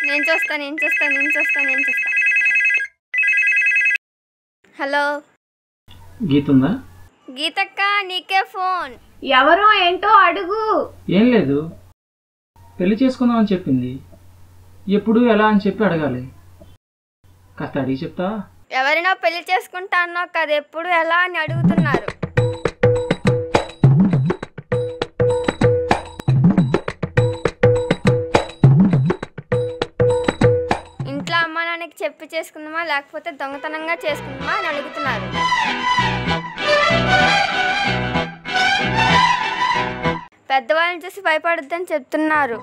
నేను చూస్తా నేను చూస్తా నేను చూస్తా నేను చూస్తా హలో గీతుందా గీతక్క నీకే ఫోన్ ఎవరో ఏంటో అడుగు ఏం లేదు పెళ్లి చేసుకుందామని చెప్పింది ఎప్పుడు ఎలా అని చెప్పి అడగాలి కాస్త అడిగి చెప్తా ఎవరినో పెళ్లి చేసుకుంటా అన్నావు కదా ఎప్పుడు ఎలా అని అడుగుతున్నారు ఇంట్లో అమ్మా నాన్నకి చెప్పి చేసుకుందామా లేకపోతే దొంగతనంగా చేసుకుందామా అని అడుగుతున్నారు పెద్దవాళ్ళని చూసి భయపడొద్దని చెప్తున్నారు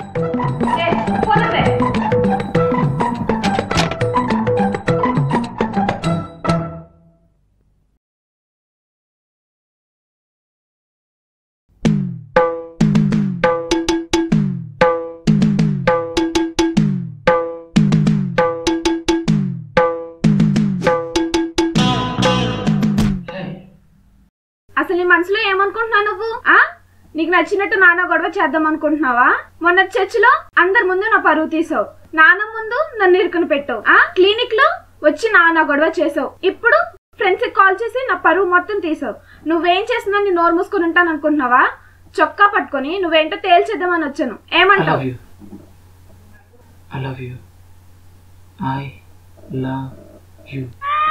అసలు నీ మనసులో ఏమనుకుంటున్నావు నువ్వు ఆ నీకు నచ్చినట్టు నాన్న గొడవ చేద్దాం అనుకుంటున్నావా మొన్న చర్చిలో అందరి ముందు నా పరువు తీసావు నాన్న ముందు నన్ను ఇరుకుని పెట్టావు ఆ క్లినిక్ లో వచ్చి నాన్న గొడవ చేసావు ఇప్పుడు ఫ్రెండ్స్ కి కాల్ చేసి నా పరువు మొత్తం తీసావు నువ్వేం చేసినా నీ నోరు మూసుకొని ఉంటాను అనుకుంటున్నావా చొక్కా పట్టుకొని నువ్వేంటో తేల్చేద్దామని వచ్చాను ఐ ఏమంటావు love you I love you I love you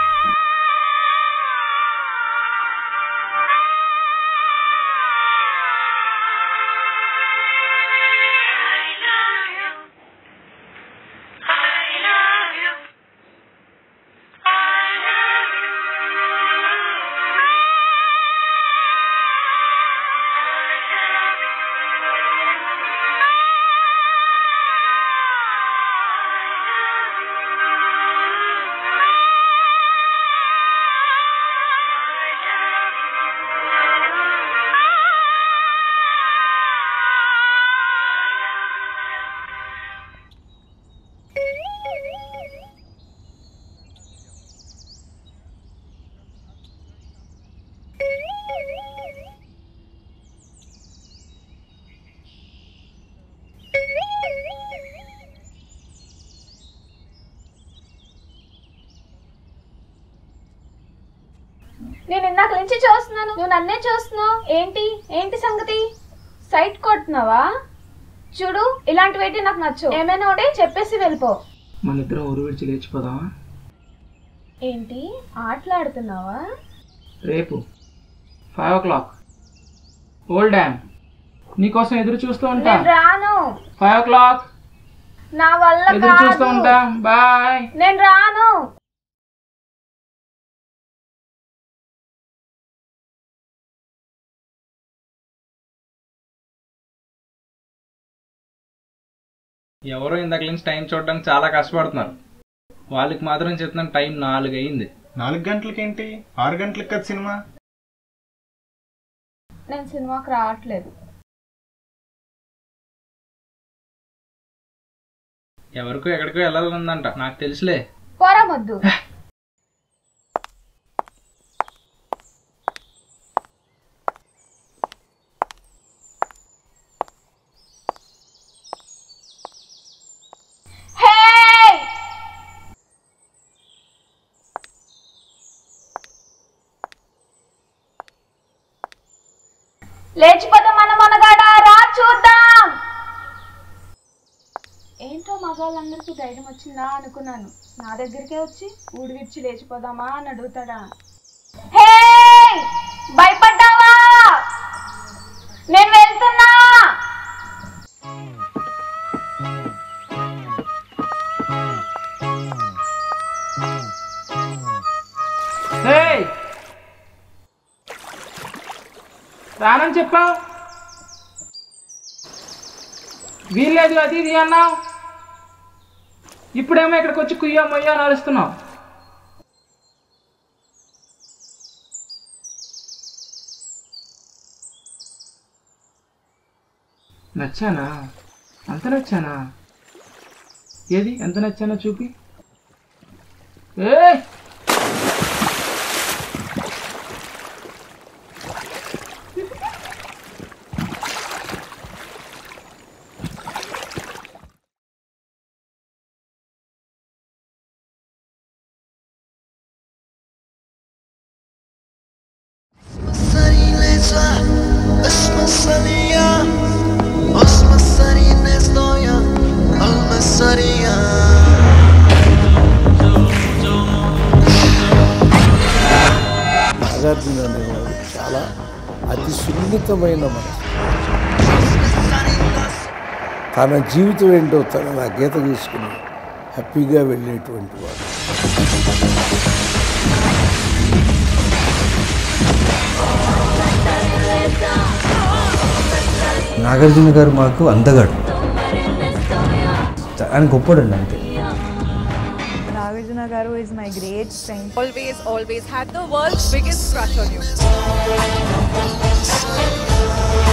నేను ఇందాక నుంచి చూస్తున్నాను నువ్వు నన్నే చూస్తున్నావు ఏంటి ఏంటి సంగతి సైట్ కొడుతున్నావా చూడు ఇలాంటివేంటి నాకు నచ్చు ఏమైనా ఉంటే చెప్పేసి వెళ్ళిపో మన ఇద్దరం ఊరు విడిచి లేచిపోదామా ఏంటి ఆటలాడుతున్నావా రేపు five o'clock old dam నీకోసం ఎదురు చూస్తూ ఉంటా నేను రాను ఫైవ్ ఓ క్లాక్ నా వల్ల ఎదురు చూస్తూ కాదు ఉంటా బాయ్ నేను రాను ఎవరో ఇందాక నుంచి టైం చూడడానికి చాలా కష్టపడుతున్నారు వాళ్ళకి మాత్రం చెప్తున్నాను టైం నాలుగు అయింది నాలుగు గంటలకేంటి ఆరు గంటలకు కదా సినిమా నేను సినిమాకి రావట్లేదు ఎవరికో ఎక్కడికో వెళ్ళాలందంట నాకు తెలుసులే పోరా మొద్దు హే లేచిపోదాం మన మనగాడ రా చూద్దాం ఏంటో మగాళ్ళందరికీ ధైర్యం వచ్చిందా అనుకున్నాను నా దగ్గరికే వచ్చి ఊడి విడిచి లేచిపోదామా అని అడుగుతాడా హే భయపడ్డావా నేను వెళ్తున్నా హే రానని చెప్పావు వీల్లేదు అది ఇది అన్నావు ఇప్పుడేమో ఇక్కడికి వచ్చి కుయ్యా మొయ్యా అని అరుస్తున్నావు నచ్చానా అంత నచ్చానా ఏది ఎంత నచ్చానో చూపి ఏ నాగార్జున అనేవాడు చాలా అతి సున్నితమైన మనసు తన జీవితం ఏంటో తన నా గీత గీసుకుని హ్యాపీగా వెళ్ళేటువంటి వాడు నాగార్జున గారు మాకు అందగాడు ఆయన గొప్పడండి అంతే Nagarjuna Garu is my great friend. always, always had the world's biggest crush on you.